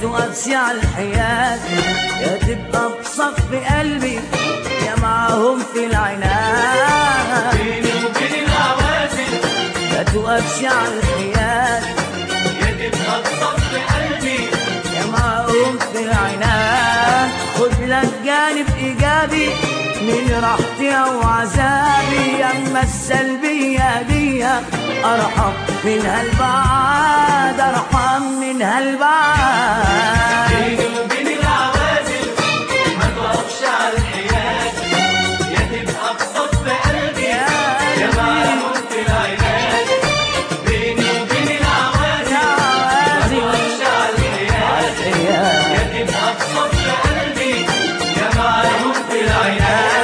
تقفش على الحياة يا تبقى بصف قلبي يا معاهم في العناد بيني وبين العوازل يا تقفش على الحياة يا تبقى بصف قلبي يا معاهم في العناد خد لك جانب إيجابي من راحتي أو عذابي أما السلبية دي أرحم منها البعاد أرحم منها البعاد بيني وبين العوازل ما توقفش على الحياة يا تبقى بصف قلبي يا معاهم في العناد بيني وبين العوازل ما توقفش على الحياة يا تبقى بصف قلبي يا معاهم في العناد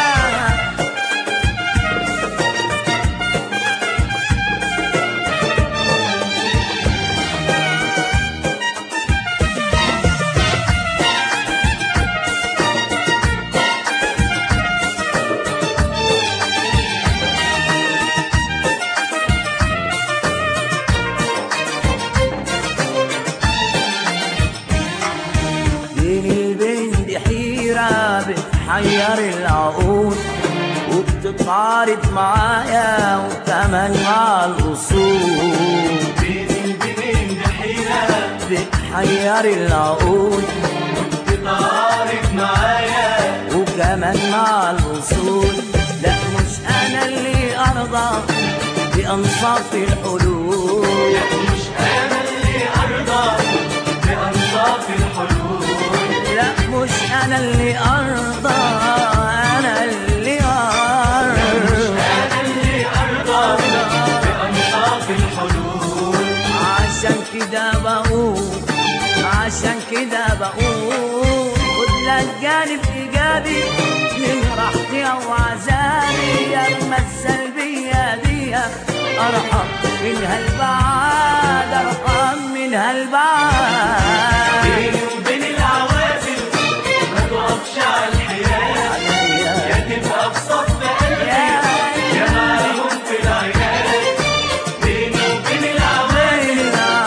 بين البين دي حيرة بتحير العقول وبتتعارض معايا وكمان مع الأصول بين البنين بحيرة بتحير العقول تتعارف معايا وكمان مع الوصول لا مش انا اللي ارضى بانصاف الحلول مش انا اللي ارضى بانصاف الحلول لا مش انا اللي ارضى انا اللي ارضى انا اللي ارضى بانصاف الحلول عشان كده بقول عشان كده بقول خد لك جانب ايجابي من راحتي او عذابي اما السلبيه دي ارحم منها البعاد ارحم منها البعاد بيني وبين العوازل ما توقفش على الحياة يا تبقى بصف قلبي يا معاهم في العناد بيني وبين العوازل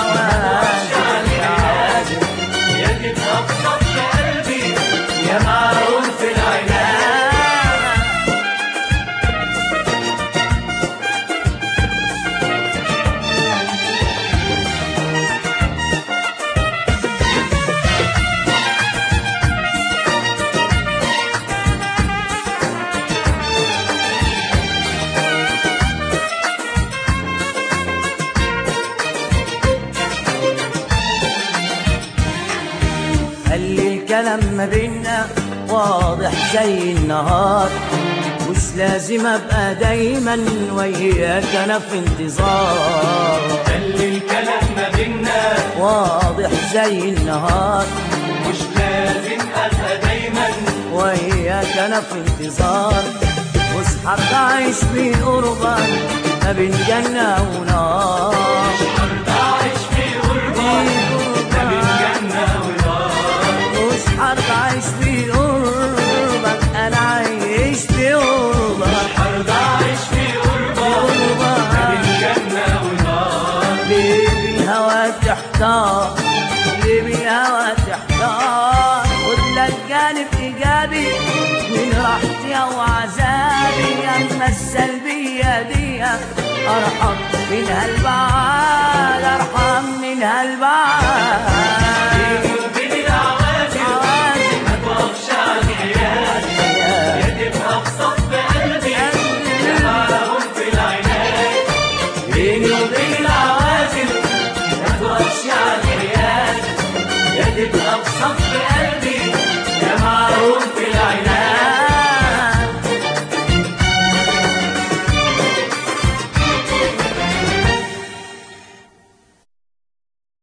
يا تبقى بصف قلبي يا معاهم في العناد خلي الكلام ما بينا واضح زي النهار مش لازم ابقى دايما وياك انا في انتظار خلي الكلام ما بينا واضح زي النهار مش لازم ابقى دايما وياك انا في انتظار مش هتعيش بقربك ما بين جنة ونار حرب اعيش في غربة ما بين جنة ونار مش هتعيش بقربك انا عايش بقربك حرب اعيش في غربة ما بين قربك جنة ونار ليه بالهوى تحتار ليه بالهوى تحتار خد لك جانب ايجابي من راحتي او عذابي اما السلبيه دي ارحم منها البعاد ارحم منها البعاد